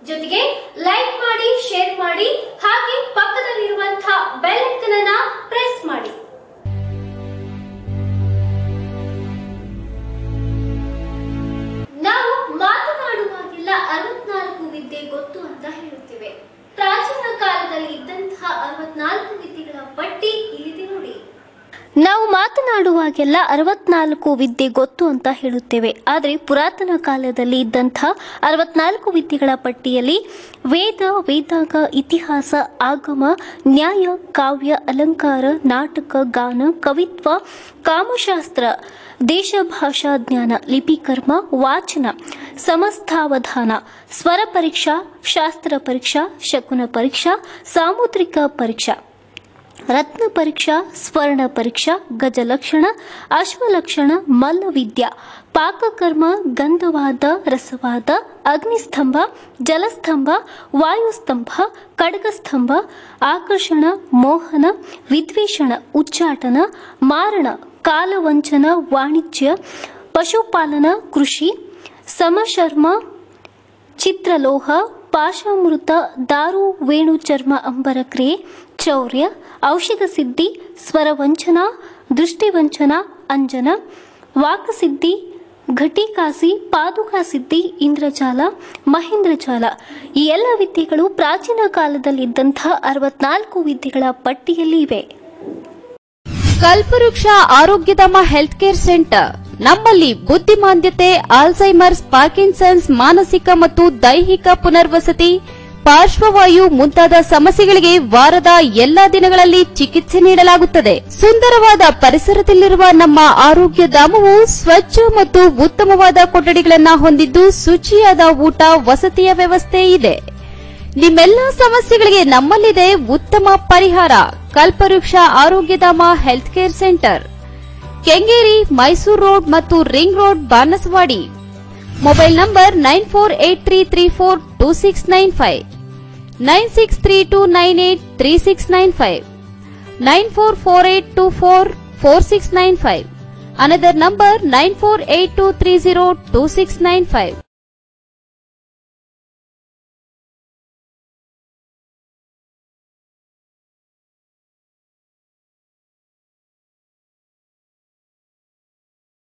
ಜೊತೆಗೆ ಲೈಕ್ ಮಾಡಿ ಶೇರ್ ಮಾಡಿ ಹಾಗೆ ಪಕ್ಕದಲ್ಲಿರುವಂತಹ ಬೆಲ್ ಐಕನ್ ಅನ್ನ ಪ್ರೆಸ್ ಮಾಡಿ ನಾವು ಮಾತನಾಡುವಾಗೆಲ್ಲ ಅರವತ್ನಾಲ್ಕು ವಿದ್ಯೆ ಗೊತ್ತು ಅಂತ ಹೇಳುತ್ತೇವೆ ಪ್ರಾಚೀನ ಕಾಲದಲ್ಲಿ ಇದ್ದಂತಹ ಅರವತ್ನಾಲ್ಕು ವಿದ್ಯೆಗಳ ಪಟ್ಟಿ ಇಲ್ಲಿದೆ ನೋಡಿ ನಾವು ಮಾತನಾಡುವಾಗೆಲ್ಲ ಅರವತ್ನಾಲ್ಕು ವಿದ್ಯೆ ಗೊತ್ತು ಅಂತ ಹೇಳುತ್ತೇವೆ ಆದರೆ ಪುರಾತನ ಕಾಲದಲ್ಲಿ ಇದ್ದಂಥ ಅರವತ್ನಾಲ್ಕು ವಿದ್ಯೆಗಳ ಪಟ್ಟಿಯಲ್ಲಿ ವೇದ ವೇದಾಗ ಇತಿಹಾಸ ಆಗಮ ನ್ಯಾಯ ಕಾವ್ಯ ಅಲಂಕಾರ ನಾಟಕ ಗಾನ ಕವಿತ್ವ ಕಾಮಶಾಸ್ತ್ರ ದೇಶ ಭಾಷಾ ಜ್ಞಾನ ಲಿಪಿಕರ್ಮ ವಾಚನ ಸಮಸ್ಥಾವಧಾನ ಸ್ವರ ಪರೀಕ್ಷಾ ಶಾಸ್ತ್ರ ಪರೀಕ್ಷಾ ಶಕುನ ಪರೀಕ್ಷಾ ಸಾಮುದ್ರಿಕ ಪರೀಕ್ಷಾ ರತ್ನ ಪರೀಕ್ಷಾ ಸ್ವರ್ಣ ಪರೀಕ್ಷಾ ಗಜಲಕ್ಷಣ ಅಶ್ವಲಕ್ಷಣ ಮಲ್ಲವಿದ್ಯಾ ಪಾಕಕರ್ಮ ಗಂಧವಾದ ರಸವಾದ ಅಗ್ನಿಸ್ತಂಭ ಜಲಸ್ತಂಭ ವಾಯುಸ್ತಂಭ ಖಡ್ಗಸ್ತಂಭ ಆಕರ್ಷಣ ಮೋಹನ ವಿದ್ವೇಷಣ ಉಚ್ಚಾಟನ ಮಾರಣ ಕಾಲವಂಚನ ವಾಣಿಜ್ಯ ಪಶುಪಾಲನ ಕೃಷಿ ಸಮಶರ್ಮ ಚಿತ್ರಲೋಹ ಪಾಶಾಮೃತ ದಾರು ವೇಣು ಚರ್ಮ ಅಂಬರ ಕ್ರಿಯೆ ಚೌರ್ಯ ಔಷಧ ಸಿದ್ಧಿ ಸ್ವರವಂಚನ ದೃಷ್ಟಿವಂಚನ ಅಂಜನ ವಾಕಸಿದ್ಧಿ ಘಟಿಕಾಸಿ ಪಾದುಕಾ ಸಿದ್ಧಿ ಇಂದ್ರಜಾಲ ಮಹೇಂದ್ರಜಾಲ ಈ ಎಲ್ಲ ವಿದ್ಯೆಗಳು ಪ್ರಾಚೀನ ಕಾಲದಲ್ಲಿದ್ದಂತಹ ಅರವತ್ನಾಲ್ಕು ವಿದ್ಯೆಗಳ ಪಟ್ಟಿಯಲ್ಲಿ ಇವೆ ಕಲ್ಪವೃಕ್ಷ ಆರೋಗ್ಯಧಾಮ ಹೆಲ್ತ್ ಕೇರ್ ಸೆಂಟರ್ ನಮ್ಮಲ್ಲಿ ಬುದ್ಧಿಮಾಂದ್ಯತೆ ಆಲ್ಝೈಮರ್ಸ್ ಪಾರ್ಕಿನ್ಸನ್ಸ್ ಮಾನಸಿಕ ಮತ್ತು ದೈಹಿಕ ಪುನರ್ವಸತಿ ಪಾರ್ಶ್ವವಾಯು ಮುಂತಾದ ಸಮಸ್ಯೆಗಳಿಗೆ ವಾರದ ಎಲ್ಲಾ ದಿನಗಳಲ್ಲಿ ಚಿಕಿತ್ಸೆ ನೀಡಲಾಗುತ್ತದೆ ಸುಂದರವಾದ ಪರಿಸರದಲ್ಲಿರುವ ನಮ್ಮ ಆರೋಗ್ಯ ಧಾಮವು ಸ್ವಚ್ಛ ಮತ್ತು ಉತ್ತಮವಾದ ಕೊಠಡಿಗಳನ್ನು ಹೊಂದಿದ್ದು ಶುಚಿಯಾದ ಊಟ ವಸತಿಯ ವ್ಯವಸ್ಥೆ ಇದೆ ನಿಮ್ಮೆಲ್ಲ ಸಮಸ್ಯೆಗಳಿಗೆ ನಮ್ಮಲ್ಲಿದೆ ಉತ್ತಮ ಪರಿಹಾರ Kalpavriksha Arogyadhama health care centre Kengeri Mysuru road ಮತ್ತು ring road Banaswadi mobile number nine four eight three three four two six nine five nine six three two nine eight three six nine five nine four four eight two four four six nine five another number nine four eight two three zero two six nine five